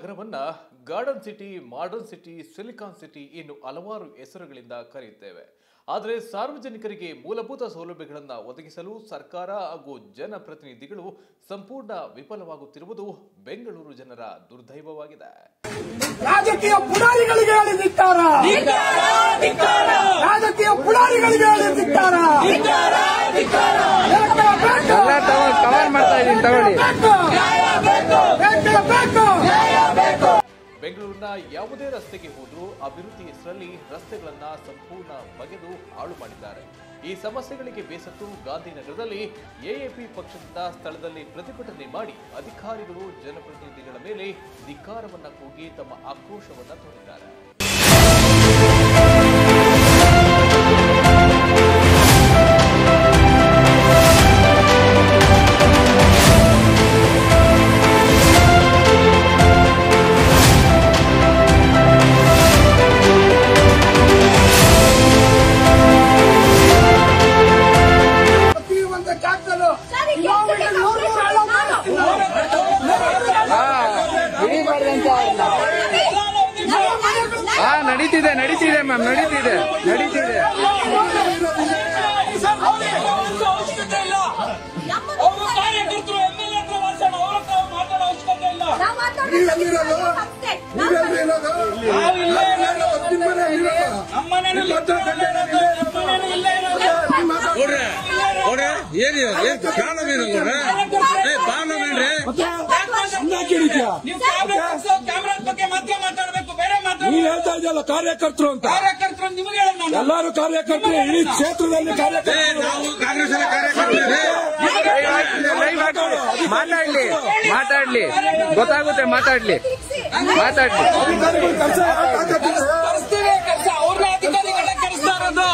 ನಗರವನ್ನ garden city modern city silicon city ಇನ್ನು ಹಲವಾರು ಹೆಸರುಗಳಿಂದ ಕರೆಯುತ್ತೇವೆ ಆದರೆ ಸಾರ್ವಜನಿಕರಿಗೆ ಮೂಲಭೂತ ಸೌಲಭ್ಯಗಳನ್ನು ಒದಗಿಸಲು ಸರ್ಕಾರ ಹಾಗೂ ಜನಪ್ರತಿನಿಧಿಗಳು ಸಂಪೂರ್ಣ ವಿಫಲವಾಗುತ್ತಿರುವುದು ಬೆಂಗಳೂರು ಜನರ ದುರ್ದೈವವಾಗಿದೆ ರಾಜಕೀಯ ಪುಡಾರಿಗಳಿಗೆ ಹೇಳಿ ಧಿಕ್ಕಾರ ರಾಜಕೀಯ ಪುಡಾರಿಗಳಿಗೆ ಹೇಳಿ ಧಿಕ್ಕಾರ ಎಲ್ಲ ಕವರ್ ಮಾಡ್ತಾ ಇದೀನಿ ತಗೊಳ್ಳಿ ಬೆಂಗಳೂರಿನ ಯಾವುದೇ ರಸ್ತೆಗೆ ಹೋದರೂ ಅಭಿವೃದ್ಧಿ ಹೆಸರಲ್ಲಿ ರಸ್ತೆಗಳನ್ನ ಸಂಪೂರ್ಣ ಬಗೆದು ಹಾಳು ಮಾಡಿದ್ದಾರೆ ಈ ಸಮಸ್ಯೆಗಳಿಗೆ ಬೇಸತ್ತು ಗಾಂಧಿನಗರದಲ್ಲಿ ಎಎಪಿ ಪಕ್ಷದಿಂದ ಸ್ಥಳದಲ್ಲಿ ಪ್ರತಿಭಟನೆ ಮಾಡಿ ಅಧಿಕಾರಿಗಳು ಜನಪ್ರತಿನಿಧಿಗಳ ಮೇಲೆ ಧಿಕ್ಕಾರವನ್ನ ಕೂಗಿ ತಮ್ಮ ಆಕ್ರೋಶವನ್ನ ತೋರಿದ್ದಾರೆ ಪ್ರತಿ ಒಂದು ಜಾಗದಲ್ಲೂ ಸರಿ, ಕಿಲೋಮೀಟರ್ ನೂರು ನೂರು ಹಳ್ಳ ಮಾಡ್ತೀನಿ. ಹಿಡಿಬಾರ್ದು ಅಂತ ಅವ್ರನ್ನ. ಹಾ ನಡೀತಿದೆ ನಡೀತಿದೆ ಮ್ಯಾಮ್ ನಡೀತಿದೆ ನಡೀತಿದೆ ಅವರು ಕಾರ್ಯಕರ್ತರು ಎಂ ಎಲ್ ಹತ್ರ ಮಾತಾಡ ಅವ್ರ ಹತ್ರ ಮಾತಾಡೋ ಅವಶ್ಯಕತೆ ಇಲ್ಲ ನಾವು ಇಲ್ಲೇ ಇರೋದು. ನಮ್ಮ ಮನೇಲಿ ನಮ್ಮ ಮನೇಲಿ ಇಲ್ಲೇ ಇರೋದು. ನೋಡ್ರಿ ನೋಡ್ರಿ ಏನ್ ಏನ್ ಪ್ರಾಬ್ಲಮ್ ಏನು ನೋಡ್ರಿ ಏ ಪ್ರಾಬ್ಲಮ್ ಏನ್ರಿ ನೀವು ಕ್ಯಾಮ್ರಾ ಕ್ಯಾಮ್ರಾ ಬಗ್ಗೆ ಮಾತ್ರ ಮಾತಾಡ್ಬೇಕು ಬೇರೆ ನೀನ್ ಮಾತಾಡ ಹೇಳ್ತಾ ಇದೆಯಲ್ಲ ಕಾರ್ಯಕರ್ತರು ಅಂತ ಕಾರ್ಯಕರ್ತರು ನಿಮಗೆ ಹೇಳೋಣ ನಾನು. ಎಲ್ಲರೂ ಕಾರ್ಯಕರ್ತರು ಇಡೀ ಕ್ಷೇತ್ರದಲ್ಲಿ ಏ ಕಾರ್ಯಕರ್ತರು ನಾವು ಕಾಂಗ್ರೆಸ್ ಕಾರ್ಯಕರ್ತರು ಲೈವ್ ಹಾಕಿ ಮಾತಾಡ್ಲಿ ಮಾತಾಡ್ಲಿ ಗೊತ್ತಾಗುತ್ತೆ ಮಾತಾಡ್ಲಿ ಮಾತಾಡ್ಲಿ ಕೆಲಸ ಕರೆಸ್ತೀವಿ ಕೆಲಸ ಅವ್ರನ್ನ ಅಧಿಕಾರಿಗಳನ್ನ ಕರೆಸ್ತಾ ಇರೋದು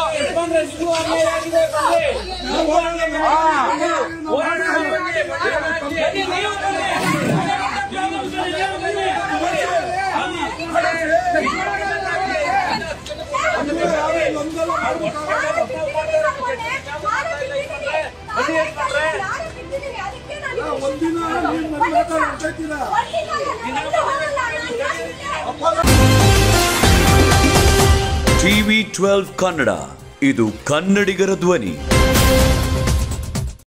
ಬನ್ನಿ, ನೀವು ಒಂದಿನ ನೀನ್ ನನ್ನ ಮಾತಾಡ್ತಿದ್ದೀರಾ? ಟಿವಿ ಟ್ವೆಲ್ವ್ ಕನ್ನಡ ಇದು ಕನ್ನಡಿಗರ ಧ್ವನಿ